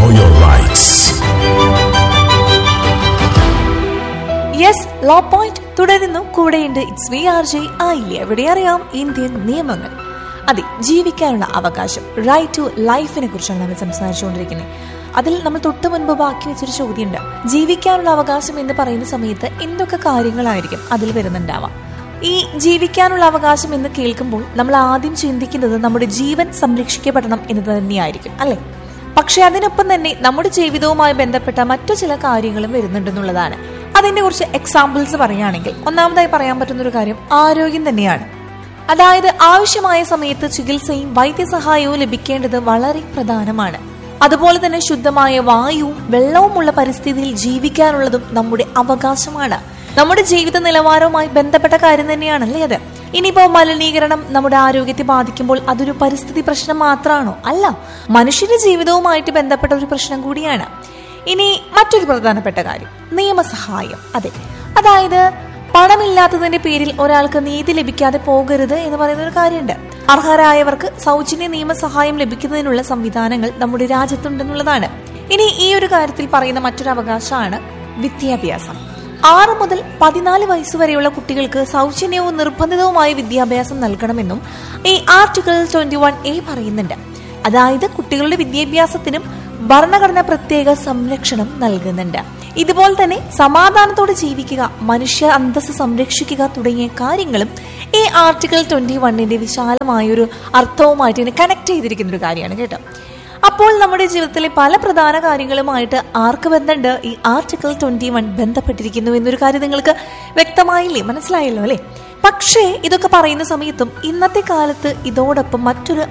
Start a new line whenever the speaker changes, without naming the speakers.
know your rights.
Yes law point തുടരുന്നു കൂടെയുണ്ട് it's V R J ആയില്ലേ എവിടെ അറിയാം ഇന്ത്യൻ നിയമങ്ങൾ അതെ ജീവിക്കാനുള്ള അവകാശം റൈറ്റ് ടു ലൈഫിനെ കുറിച്ചാണ് നമ്മൾ സംസാരിച്ചുകൊണ്ടിരിക്കുന്നത് അതിൽ നമ്മൾ തൊട്ട് മുൻപ് ബാക്കി വെച്ചൊരു ചോദ്യമുണ്ട് ജീവിക്കാനുള്ള അവകാശം എന്ന് പറയുന്ന സമയത്ത് എന്തൊക്കെ കാര്യങ്ങളായിരിക്കും അതിൽ വരുന്നുണ്ടാവാം ഈ ജീവിക്കാനുള്ള അവകാശം എന്ന് കേൾക്കുമ്പോൾ നമ്മൾ ആദ്യം ചിന്തിക്കുന്നത് നമ്മുടെ ജീവൻ സംരക്ഷിക്കപ്പെടണം എന്ന് തന്നെയായിരിക്കും അല്ലെ പക്ഷെ അതിനൊപ്പം തന്നെ നമ്മുടെ ജീവിതവുമായി ബന്ധപ്പെട്ട മറ്റു ചില കാര്യങ്ങളും വരുന്നുണ്ടെന്നുള്ളതാണ് അതിന്റെ കുറച്ച് എക്സാമ്പിൾസ് പറയുകയാണെങ്കിൽ ഒന്നാമതായി പറയാൻ പറ്റുന്ന ഒരു കാര്യം ആരോഗ്യം തന്നെയാണ് അതായത് ആവശ്യമായ സമയത്ത് ചികിത്സയും വൈദ്യസഹായവും ലഭിക്കേണ്ടത് വളരെ പ്രധാനമാണ് അതുപോലെ തന്നെ ശുദ്ധമായ വായുവും വെള്ളവുമുള്ള പരിസ്ഥിതിയിൽ ജീവിക്കാനുള്ളതും നമ്മുടെ അവകാശമാണ് നമ്മുടെ ജീവിത നിലവാരവുമായി ബന്ധപ്പെട്ട കാര്യം തന്നെയാണല്ലേ അത് ഇനിയിപ്പോ മലിനീകരണം നമ്മുടെ ആരോഗ്യത്തെ ബാധിക്കുമ്പോൾ അതൊരു പരിസ്ഥിതി പ്രശ്നം മാത്രമാണോ അല്ല മനുഷ്യന്റെ ജീവിതവുമായിട്ട് ബന്ധപ്പെട്ട ഒരു പ്രശ്നം കൂടിയാണ് ഇനി മറ്റൊരു പ്രധാനപ്പെട്ട കാര്യം നിയമസഹായം അതെ അതായത് പണമില്ലാത്തതിന്റെ പേരിൽ ഒരാൾക്ക് നീതി ലഭിക്കാതെ പോകരുത് എന്ന് പറയുന്ന ഒരു കാര്യമുണ്ട് അർഹരായവർക്ക് സൗജന്യ നിയമസഹായം ലഭിക്കുന്നതിനുള്ള സംവിധാനങ്ങൾ നമ്മുടെ രാജ്യത്തുണ്ടെന്നുള്ളതാണ് ഇനി ഈ ഒരു കാര്യത്തിൽ പറയുന്ന മറ്റൊരു അവകാശമാണ് വിദ്യാഭ്യാസം ആറ് മുതൽ പതിനാല് വയസ്സ് വരെയുള്ള കുട്ടികൾക്ക് സൗജന്യവും നിർബന്ധിതവുമായ വിദ്യാഭ്യാസം നൽകണമെന്നും ഈ ആർട്ടിക്കിൾ ട്വന്റി വൺ എ പറയുന്നുണ്ട് അതായത് കുട്ടികളുടെ വിദ്യാഭ്യാസത്തിനും ഭരണഘടന പ്രത്യേക സംരക്ഷണം നൽകുന്നുണ്ട് ഇതുപോലെ തന്നെ സമാധാനത്തോടെ ജീവിക്കുക മനുഷ്യ അന്തസ് സംരക്ഷിക്കുക തുടങ്ങിയ കാര്യങ്ങളും ഈ ആർട്ടിക്കിൾ ട്വന്റി വണ്ണിന്റെ വിശാലമായ ഒരു അർത്ഥവുമായിട്ട് കണക്ട് ചെയ്തിരിക്കുന്ന ഒരു കാര്യമാണ് കേട്ടോ അപ്പോൾ നമ്മുടെ ജീവിതത്തിലെ പല പ്രധാന കാര്യങ്ങളുമായിട്ട് ആർക്ക് ബന്ധമുണ്ട് ഈ ആർട്ടിക്കിൾ ട്വന്റി വൺ ബന്ധപ്പെട്ടിരിക്കുന്നു എന്നൊരു കാര്യം നിങ്ങൾക്ക് വ്യക്തമായില്ലേ മനസ്സിലായല്ലോ അല്ലേ പക്ഷേ ഇതൊക്കെ പറയുന്ന സമയത്തും ഇന്നത്തെ കാലത്ത് ഇതോടൊപ്പം മറ്റൊരു